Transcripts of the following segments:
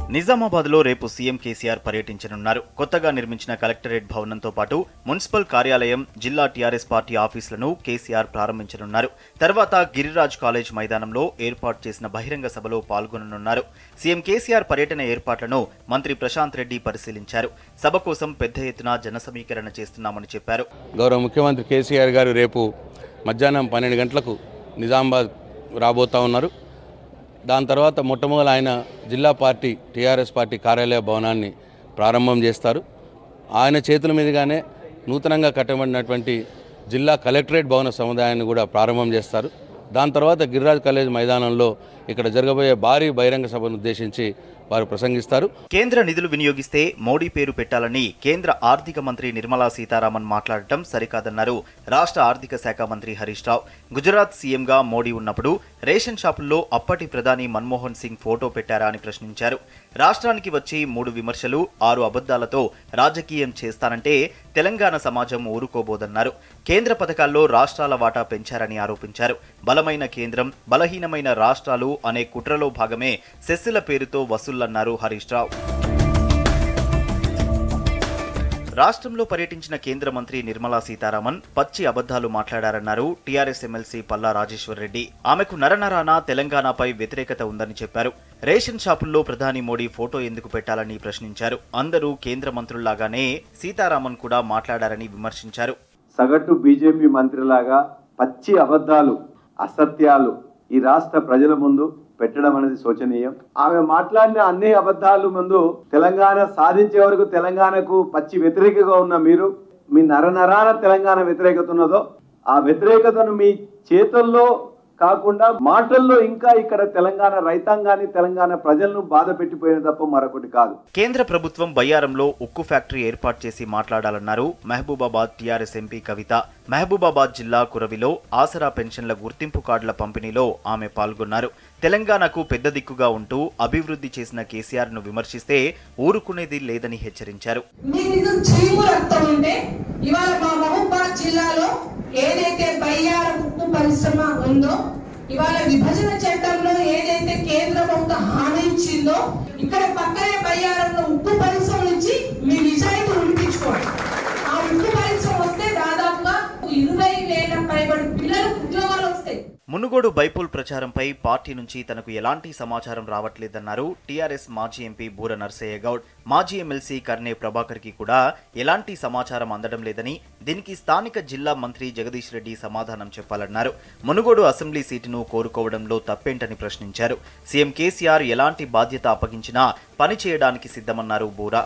నిజామాబాద్ లో రేపు సీఎం కేసీఆర్ పర్యటించనున్నారు కొత్తగా నిర్మించిన కలెక్టరేట్ భవనంతో పాటు మున్సిపల్ కార్యాలయం జిల్లా టీఆర్ఎస్ పార్టీ ఆఫీసులను కేసీఆర్ ప్రారంభించనున్నారు తర్వాత గిరిరాజ్ కాలేజ్ మైదానంలో ఏర్పాటు చేసిన బహిరంగ సభలో పాల్గొననున్నారు సీఎం కేసీఆర్ పర్యటన ఏర్పాట్లను మంత్రి ప్రశాంత్ రెడ్డి పరిశీలించారు సభ కోసం పెద్ద ఎత్తున జన సమీకరణ చేస్తున్నామని చెప్పారు గౌరవ ముఖ్యమంత్రి కేసీఆర్ గారు రేపు మధ్యాహ్నం పన్నెండు గంటలకు నిజామాబాద్ రాబోతా ఉన్నారు దాని తర్వాత మొట్టమొదటి ఆయన జిల్లా పార్టీ టీఆర్ఎస్ పార్టీ కార్యాలయ భవనాన్ని ప్రారంభం చేస్తారు ఆయన చేతుల మీదుగానే నూతనంగా కట్టబడినటువంటి జిల్లా కలెక్టరేట్ భవన సముదాయాన్ని కూడా ప్రారంభం చేస్తారు దాని తర్వాత గిరిరాజ్ కాలేజ్ మైదానంలో ఇక్కడ జరగబోయే భారీ బహిరంగ సభను ఉద్దేశించి వారు ప్రసంగిస్తారు కేంద్ర నిధులు వినియోగిస్తే మోడీ పేరు పెట్టాలని కేంద్ర ఆర్థిక మంత్రి నిర్మలా సీతారామన్ మాట్లాడటం సరికాదన్నారు రాష్ట్ర ఆర్థిక శాఖ మంత్రి హరీష్ రావు గుజరాత్ సీఎంగా మోడీ ఉన్నప్పుడు రేషన్ షాపుల్లో అప్పటి ప్రధాని మన్మోహన్ సింగ్ ఫోటో పెట్టారా అని ప్రశ్నించారు రాష్ట్రానికి వచ్చి మూడు విమర్శలు ఆరు అబద్ధాలతో రాజకీయం చేస్తానంటే తెలంగాణ సమాజం ఊరుకోబోదన్నారు కేంద్ర పథకాల్లో రాష్ట్రాల వాటా పెంచారని ఆరోపించారు బలమైన కేంద్రం బలహీనమైన రాష్ట్రాలు అనే కుట్రలో భాగమే సెస్సుల పేరుతో వసూళ్లన్నారు హరీష్ రావు రాష్ట్రంలో పర్యటించిన కేంద్ర మంత్రి నిర్మలా సీతారామన్ పచ్చి అబద్ధాలు మాట్లాడారన్నారు టీఆర్ఎస్ ఎమ్మెల్సీ పల్లా రాజేశ్వర్ రెడ్డి ఆమెకు నరనరాన తెలంగాణపై వ్యతిరేకత ఉందని చెప్పారు రేషన్ షాపుల్లో ప్రధాని మోడీ ఫోటో ఎందుకు పెట్టాలని ప్రశ్నించారు అందరూ కేంద్ర మంత్రుల్లాగానే సీతారామన్ కూడా మాట్లాడారని విమర్శించారు సగటు బీజేపీ మంత్రిలాగా పచ్చి అబద్ధాలు అసత్యాలు ఈ రాష్ట్ర ప్రజల ముందు పెట్టడం అనేది శోచనీయం ఆమె మాట్లాడిన అన్ని అబద్ధాలు ముందు తెలంగాణ సాధించే వరకు తెలంగాణకు పచ్చి వ్యతిరేకగా ఉన్న మీరు మీ నరనరాన తెలంగాణ వ్యతిరేకత ఉన్నదో ఆ వ్యతిరేకతను మీ చేతుల్లో కాకుండా మాటల్లో ఇంకా ఇక్కడ తెలంగాణ రైతాంగాన్ని తెలంగాణ ప్రజలను బాధ పెట్టిపోయిన తప్ప మరొకటి కాదు కేంద్ర ప్రభుత్వం బయ్యారంలో ఉక్కు ఫ్యాక్టరీ ఏర్పాటు చేసి మాట్లాడాలన్నారు మహబూబాబాద్ టీఆర్ఎస్ ఎంపీ కవిత మహబూబాబాద్ జిల్లా కురవిలో ఆసరా పెన్షన్ల గుర్తింపు కార్డుల పంపిణీలో ఆమె పాల్గొన్నారు తెలంగాణకు పెద్ద దిక్కుగా ఉంటూ అభివృద్ధి చేసిన కేసీఆర్ ను విమర్శిస్తే ఊరుకునేది లేదని హెచ్చరించారు మీకు ఇది చీము రక్తం ఉంటే ఇవాళ మా మహబూబాద్ జిల్లాలో ఏదైతే బయ్యారం ఉక్కు పరిశ్రమ ఉందో ఇవాళ విభజన చట్టంలో ఏదైతే కేంద్ర ప్రభుత్వం హామీ ఇచ్చిందో ఇక్కడ పక్కనే బయ్యారంలో ఉక్కు పరిశ్రమ నుంచి మీ నిజాయితీ ఉడిపించుకోండి ఆ ఉక్కు పరిశ్రమ వస్తే దాదాపుగా ఇరవై వేల పైబడి పిల్లలకు ఉద్యోగాలు వస్తాయి మునుగోడు బైపోల్ ప్రచారంపై పార్టీ నుంచి తనకు ఎలాంటి సమాచారం రావట్లేదన్నారు టీఆర్ఎస్ మాజీ ఎంపీ బూర నర్సయ్య గౌడ్ మాజీ ఎమ్మెల్సీ కర్నే ప్రభాకర్ కి కూడా ఎలాంటి సమాచారం అందడం లేదని దీనికి స్థానిక జిల్లా మంత్రి జగదీష్ రెడ్డి సమాధానం చెప్పాలన్నారు మునుగోడు అసెంబ్లీ సీటును కోరుకోవడంలో తప్పేంటని ప్రశ్నించారు సీఎం కేసీఆర్ ఎలాంటి బాధ్యత అప్పగించినా పని చేయడానికి సిద్ధమన్నారు బూరా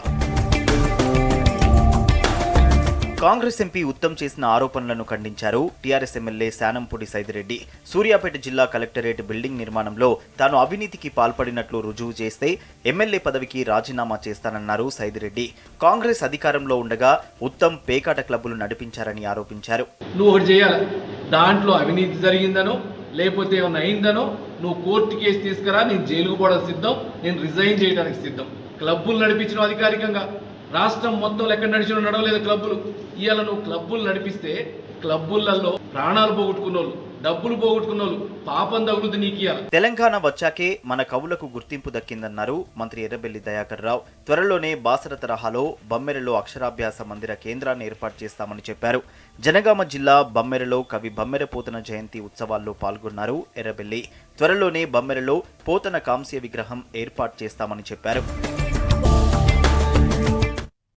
కాంగ్రెస్ ఎంపీ ఉత్తమ్ చేసిన ఆరోపణలను ఖండించారు టీఆర్ఎస్ ఎమ్మెల్యే శానంపూడి సైదిరెడ్డి సూర్యాపేట జిల్లా కలెక్టరేట్ బిల్డింగ్ నిర్మాణంలో తాను అవినీతికి పాల్పడినట్లు రుజువు చేస్తే ఎమ్మెల్యే పదవికి రాజీనామా చేస్తానన్నారు సైదిరెడ్డి కాంగ్రెస్ అధికారంలో ఉండగా ఉత్తమ్ పేకాట క్లబ్బులు నడిపించారని ఆరోపించారు నువ్వు ఒకటి చేయాలి దాంట్లో అవినీతి జరిగిందనో లేకపోతే ఏమైనా అయిందనో నువ్వు కోర్టు కేసు తీసుకురా నేను జైలుకు పోవడం సిద్ధం నేను రిజైన్ చేయడానికి సిద్ధం క్లబ్బులు నడిపించడం అధికారికంగా రాష్ట్రం మొత్తం ఎక్కడ నడిచిన నడవలేదు క్లబ్బులు ఇవాళ నువ్వు క్లబ్బులు నడిపిస్తే క్లబ్బులలో ప్రాణాలు పోగొట్టుకున్నోళ్ళు డబ్బులు పోగొట్టుకున్నోళ్ళు పాపం తగులుతుంది నీకు ఇవాళ తెలంగాణ వచ్చాకే మన కవులకు గుర్తింపు దక్కిందన్నారు మంత్రి ఎర్రబెల్లి దయాకర్ రావు త్వరలోనే బాసర తరహాలో బమ్మెరలో అక్షరాభ్యాస మందిర కేంద్రాన్ని ఏర్పాటు చేస్తామని చెప్పారు జనగామ జిల్లా బమ్మెరలో కవి బమ్మెర పోతన జయంతి ఉత్సవాల్లో పాల్గొన్నారు ఎర్రబెల్లి త్వరలోనే బమ్మెరలో పోతన కాంస్య విగ్రహం ఏర్పాటు చేస్తామని చెప్పారు